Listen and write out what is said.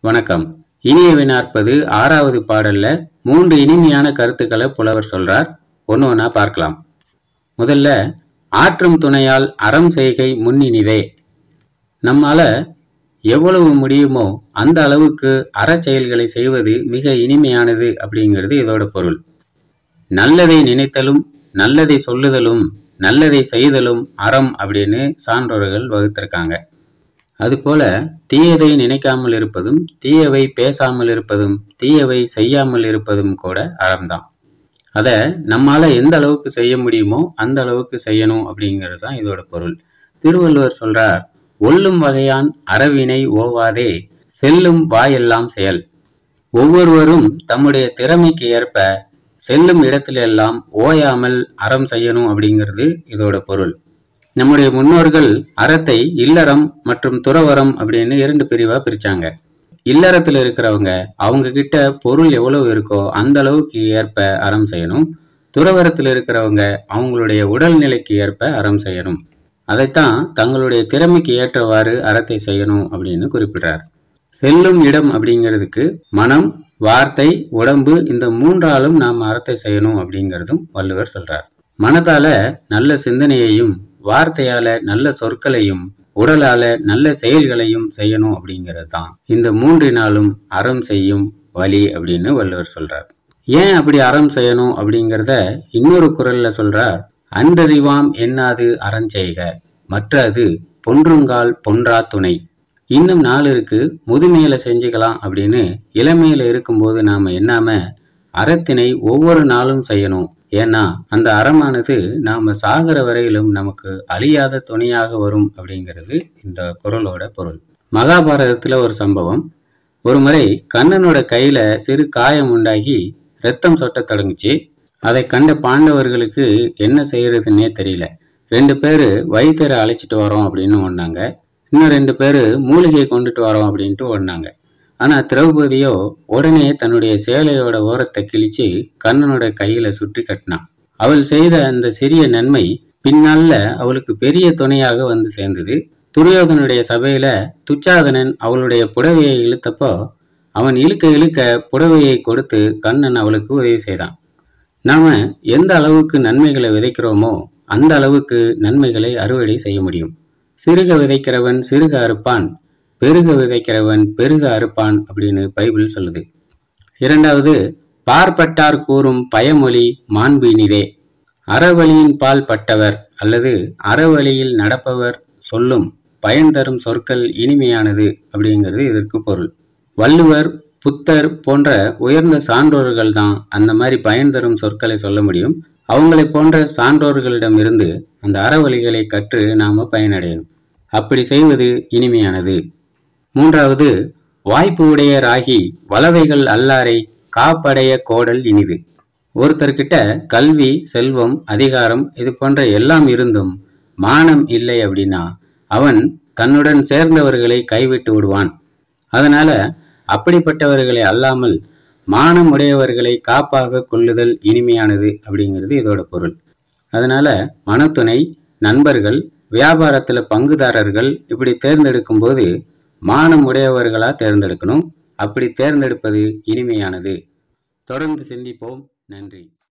வணக்கம் இனியவை நாற்பது ஆறாவது பாடல்ல மூன்று இனிமையான கருத்துக்களை புலவர் சொல்றார் ஒன்று ஒன்றா பார்க்கலாம் முதல்ல ஆற்றும் துணையால் அறம் செய்கை முன்னினிதே நம்மால எவ்வளவு முடியுமோ அந்த அளவுக்கு அறச் செயல்களை செய்வது மிக இனிமையானது அப்படிங்கிறது இதோட பொருள் நல்லதை நினைத்தலும் நல்லதை சொல்லுதலும் நல்லதை செய்தலும் அறம் அப்படின்னு சான்றோர்கள் வகுத்திருக்காங்க அதுபோல தீயதை நினைக்காமல் இருப்பதும் தீயவை பேசாமல் இருப்பதும் தீயவை செய்யாமல் இருப்பதும் கூட அறம்தான் அதை நம்மால எந்த அளவுக்கு செய்ய முடியுமோ அந்த அளவுக்கு செய்யணும் அப்படிங்கிறது தான் இதோட பொருள் திருவள்ளுவர் சொல்றார் ஒல்லும் வகையான் அறவினை ஓவாதே செல்லும் வாயெல்லாம் செயல் ஒவ்வொருவரும் தம்முடைய திறமைக்கு ஏற்ப செல்லும் இடத்திலெல்லாம் ஓயாமல் அறம் செய்யணும் அப்படிங்கிறது இதோட பொருள் நம்முடைய முன்னோர்கள் அறத்தை இல்லறம் மற்றும் துறவரம் அப்படின்னு இரண்டு பிரிவா பிரிச்சாங்க இல்லறத்துல இருக்கிறவங்க அவங்க கிட்ட பொருள் எவ்வளவு இருக்கோ அந்த அளவுக்கு ஏற்ப அறம் செய்யணும் துறவரத்தில் இருக்கிறவங்க அவங்களுடைய உடல்நிலைக்கு ஏற்ப அறம் செய்யணும் அதைத்தான் தங்களுடைய திறமைக்கு ஏற்றவாறு அறத்தை செய்யணும் அப்படின்னு குறிப்பிடுறார் செல்லும் இடம் அப்படிங்கிறதுக்கு மனம் வார்த்தை உடம்பு இந்த மூன்றாலும் நாம் அறத்தை செய்யணும் அப்படிங்கிறதும் வள்ளுவர் சொல்றார் மனதால நல்ல சிந்தனையையும் வார்த்தையால நல்ல சொற்களையும் உடலால நல்ல செயல்களையும் செய்யணும் அப்படிங்கிறது தான் இந்த மூன்றினாலும் அறம் செய்யும் வழி அப்படின்னு வள்ளுவர் சொல்றார் ஏன் அப்படி அறம் செய்யணும் அப்படிங்கிறத இன்னொரு குரல்ல சொல்றார் அன்றறிவாம் எண்ணாது அறஞ்செய்க மற்றது பொன்றுங்கால் பொன்றா துணை இன்னும் நாள் இருக்கு முதுமையில செஞ்சுக்கலாம் அப்படின்னு இளமையில இருக்கும்போது நாம எண்ணாம அறத்தினை ஒவ்வொரு நாளும் செய்யணும் ஏன்னா அந்த அறமானது நாம சாகிற வரையிலும் நமக்கு அழியாத துணையாக வரும் அப்படிங்கிறது இந்த குரலோட பொருள் மகாபாரதத்துல ஒரு சம்பவம் ஒரு முறை கண்ணனோட கையில சிறு காயம் உண்டாகி ரத்தம் சொட்ட தொடங்குச்சு அதை கண்ட பாண்டவர்களுக்கு என்ன செய்யறதுன்னே தெரியல ரெண்டு பேரு வைத்தியரை அழைச்சிட்டு வரோம் அப்படின்னு ஒன்னாங்க இன்னும் ரெண்டு பேரு மூலிகையை கொண்டுட்டு வரோம் அப்படின்ட்டு ஓடினாங்க ஆனா திரௌபதியோ உடனே தன்னுடைய சேலையோட ஓரத்தை கிழிச்சு கண்ணனோட கையில சுற்றி கட்டினான் அவள் செய்த அந்த சிறிய நன்மை பின்னால அவளுக்கு பெரிய துணையாக வந்து சேர்ந்தது துரியோதனுடைய சபையில துச்சாதனன் அவளுடைய புடவையை இழுத்தப்போ அவன் இழுக்க இழுக்க புடவையை கொடுத்து கண்ணன் அவளுக்கு உதவி செய்தான் நாம எந்த அளவுக்கு நன்மைகளை விதைக்கிறோமோ அந்த அளவுக்கு நன்மைகளை அறுவடை செய்ய முடியும் சிறுக விதைக்கிறவன் சிறுக அறுப்பான் பெருக விதைக்கிறவன் பெருக அறுப்பான் அப்படின்னு பைபிள் சொல்லுது இரண்டாவது பார்ப்பட்டார் கூறும் பயமொழி மாண்பு இனிதே அறவழியின் பால் பட்டவர் அல்லது அறவழியில் நடப்பவர் சொல்லும் பயன் தரும் சொற்கள் இனிமையானது அப்படிங்கிறது இதற்கு பொருள் வள்ளுவர் புத்தர் போன்ற உயர்ந்த சான்றோர்கள் தான் அந்த மாதிரி பயன் தரும் சொற்களை சொல்ல முடியும் அவங்களை போன்ற சான்றோர்களிடம் இருந்து அந்த அறவழிகளை கற்று நாம பயனடையணும் அப்படி செய்வது இனிமையானது மூன்றாவது வாய்ப்பு உடையராகி வளவைகள் அல்லாரை காப்படைய கோடல் இனிது ஒருத்தர்கிட்ட கல்வி செல்வம் அதிகாரம் இது போன்ற எல்லாம் இருந்தும் மானம் இல்லை அப்படின்னா அவன் தன்னுடன் சேர்ந்தவர்களை கைவிட்டு விடுவான் அதனால அப்படிப்பட்டவர்களை அல்லாமல் மானம் உடையவர்களை காப்பாக கொள்ளுதல் இனிமையானது அப்படிங்கிறது இதோட பொருள் அதனால மனத்துணை நண்பர்கள் வியாபாரத்துல பங்குதாரர்கள் இப்படி தேர்ந்தெடுக்கும் போது மானம் உடையவர்களா தேர்ந்தெடுக்கணும் அப்படி தேர்ந்தெடுப்பது இனிமையானது தொடர்ந்து சிந்திப்போம் நன்றி